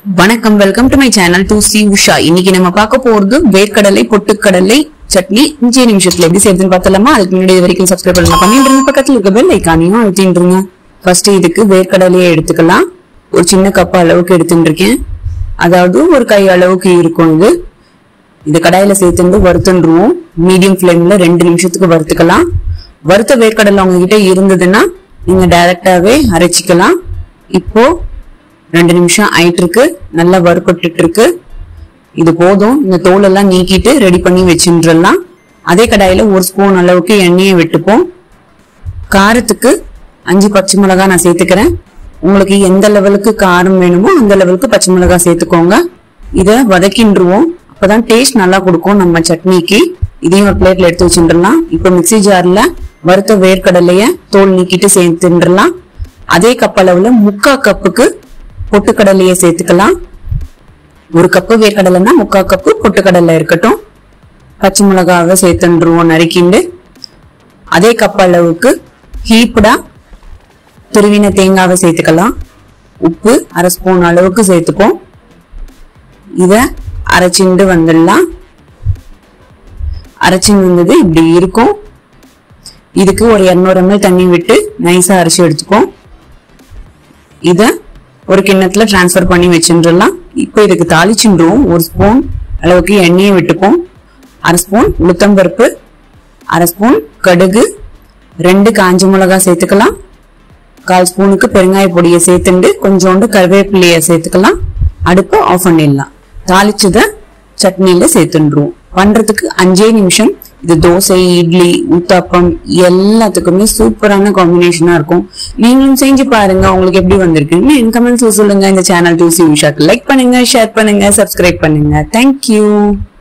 வணக்கம் welcome to my channel to C Usha இன்னைக்கு நம்ம பார்க்க போறது வேர்க்கடலை பொட்டுக்கடலை சட்னி அஞ்சு நிமிஷத்துல எப்படி செய்யறதுன்னு பார்த்தலாமா அதுக்கு முன்னாடி இது வரைக்கும் சப்ஸ்கிரைப் பண்ணலாம் பண்ணிட்டு இருங்க பக்கத்துல இருக்க பெல் ஐக்கானையும் அழுத்திட்டுருங்க ஃபர்ஸ்ட் இதுக்கு வேர்க்கடலையை எடுத்துக்கலாம் ஒரு சின்ன கப் அளவுக்கு எடுத்துட்டு இருக்கேன் அதாவது ஒரு கை அளவுக்கு இருக்கும் இது இது கடாயில சேர்த்துட்டு வறுத்துருவோம் மீடியம் ஃப்ளேம்ல ரெண்டு நிமிஷத்துக்கு வறுத்துக்கலாம் வறுத்த வேர்க்கடலை உங்ககிட்ட இருந்ததுன்னா நீங்க டைரக்டாவே அரைச்சிக்கலாம் இப்போ ரெண்டு நிமிஷம் ஆயிட்டு இருக்கு நல்லா வறுபட்டுட்டு இருக்கு இது போதும் இந்த தோல் எல்லாம் நீக்கிட்டு ரெடி பண்ணி வச்சுட்டுலாம் அதே கடாயில ஒரு ஸ்பூன் அளவுக்கு எண்ணெயை விட்டுப்போம் காரத்துக்கு அஞ்சு பச்சை மிளகாய் நான் சேர்த்துக்கிறேன் உங்களுக்கு எந்த லெவலுக்கு காரம் வேணுமோ அந்த லெவலுக்கு பச்சை மிளகாய் சேர்த்துக்கோங்க இத வதக்கின்றுவோம் அப்பதான் டேஸ்ட் நல்லா கொடுக்கும் நம்ம சட்னிக்கு இதையும் ஒரு பிளேட்ல எடுத்து வச்சுட்டுலாம் இப்போ மிக்ஸி ஜார்ல வறுத்த வேர்க்கடலைய தோல் நீக்கிட்டு சேர்த்துடலாம் அதே கப் அளவுல முக்கா கப்புக்கு பொட்டுக்கடலையை சேர்த்துக்கலாம் ஒரு கப்பு வேர்க்கடலைன்னா முக்கா கப்பு பொட்டுக்கடலை இருக்கட்டும் பச்சை மிளகாவை சேர்த்துருவோம் நறுக்கிண்டு அதே கப் அளவுக்கு ஹீப்டா துருவின தேங்காவை சேர்த்துக்கலாம் உப்பு அரை ஸ்பூன் அளவுக்கு சேர்த்துப்போம் இத அரைச்சிண்டு வந்துடலாம் அரைச்சின்னு வந்தது இப்படி இருக்கும் இதுக்கு ஒரு இரநூறு ml தண்ணி விட்டு நைஸா அரைச்சி எடுத்துப்போம் இத ஒரு கிண்ணத்துல டிரான்ஸ்ஃபர் பண்ணி வச்சுட்டுலாம் இப்போ இதுக்கு தாளிச்சுன்றோம் ஒரு ஸ்பூன் அளவுக்கு எண்ணெயை விட்டுப்போம் அரை ஸ்பூன் உளுத்தம்பருப்பு அரை ஸ்பூன் கடுகு ரெண்டு காஞ்ச மிளகாய் சேர்த்துக்கலாம் கால் ஸ்பூனுக்கு பெருங்காய பொடியை சேர்த்துண்டு கொஞ்சோண்டு கருவேப்பிலைய சேர்த்துக்கலாம் அடுப்பை ஆஃப் பண்ணிடலாம் தாளிச்சத சட்னியில சேர்த்துருவோம் பண்றதுக்கு அஞ்சே நிமிஷம் இது தோசை இட்லி ஊத்தாப்பம் எல்லாத்துக்குமே சூப்பரான காம்பினேஷனா இருக்கும் நீங்களும் செஞ்சு பாருங்க உங்களுக்கு எப்படி வந்திருக்குன்னு என் கமெண்ட்ஸ்ல சொல்லுங்க இந்த சேனல் டூசி உஷாக்கு லைக் பண்ணுங்க ஷேர் பண்ணுங்க சப்ஸ்கிரைப் பண்ணுங்க தேங்க்யூ